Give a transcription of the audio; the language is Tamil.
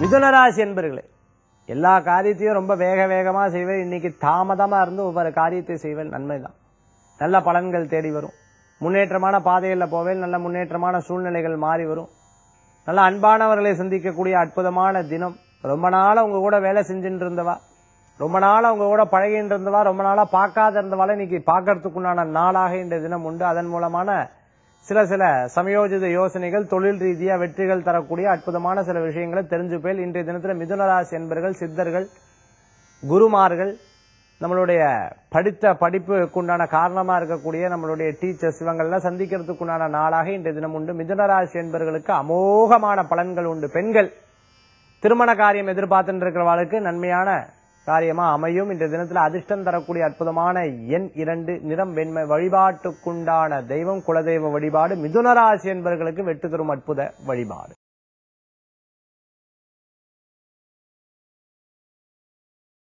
மிதுனராசி என்பர்களே எல்லா காரியத்தையும் ரொம்ப வேக வேகமா செய்வேன் இன்னைக்கு தாமதமா இருந்து ஒவ்வொரு காரியத்தை செய்வேன் நன்மைதான் நல்ல பலன்கள் தேடி வரும் முன்னேற்றமான பாதையில போவேன் நல்ல முன்னேற்றமான சூழ்நிலைகள் மாறி வரும் நல்ல அன்பானவர்களை சந்திக்கக்கூடிய அற்புதமான தினம் ரொம்ப நாளா உங்க கூட வேலை செஞ்சுட்டு இருந்தவா ரொம்ப நாளா உங்க கூட பழகிட்டு இருந்தவா ரொம்ப நாளா பார்க்காத இருந்தவால இன்னைக்கு பார்க்கறதுக்குண்டான நாளாக இந்த தினம் உண்டு அதன் மூலமான சில சில சமயோஜித யோசனைகள் தொழில் ரீதியா வெற்றிகள் தரக்கூடிய அற்புதமான சில விஷயங்களை தெரிஞ்சுப்பேன் இன்றைய தினத்துல மிதுனராசி என்பர்கள் சித்தர்கள் குருமார்கள் நம்மளுடைய படித்த படிப்புக்கு உண்டான காரணமா இருக்கக்கூடிய நம்மளுடைய டீச்சர்ஸ் இவங்கெல்லாம் சந்திக்கிறதுக்கு உண்டான நாளாக இன்றைய தினம் உண்டு மிதுனராசி என்பர்களுக்கு அமோகமான பலன்கள் உண்டு பெண்கள் திருமண காரியம் எதிர்பார்த்துட்டு இருக்கிறவர்களுக்கு நன்மையான காரியமா அமையும் இன்றைய தினத்துல அதிர்ஷ்டம் தரக்கூடிய அற்புதமான எண் இரண்டு நிறம் வெண்மை வழிபாட்டுக்குண்டான தெய்வம் குலதெய்வ வழிபாடு மிதுனராசி என்பவர்களுக்கு வெற்றி தரும் அற்புத வழிபாடு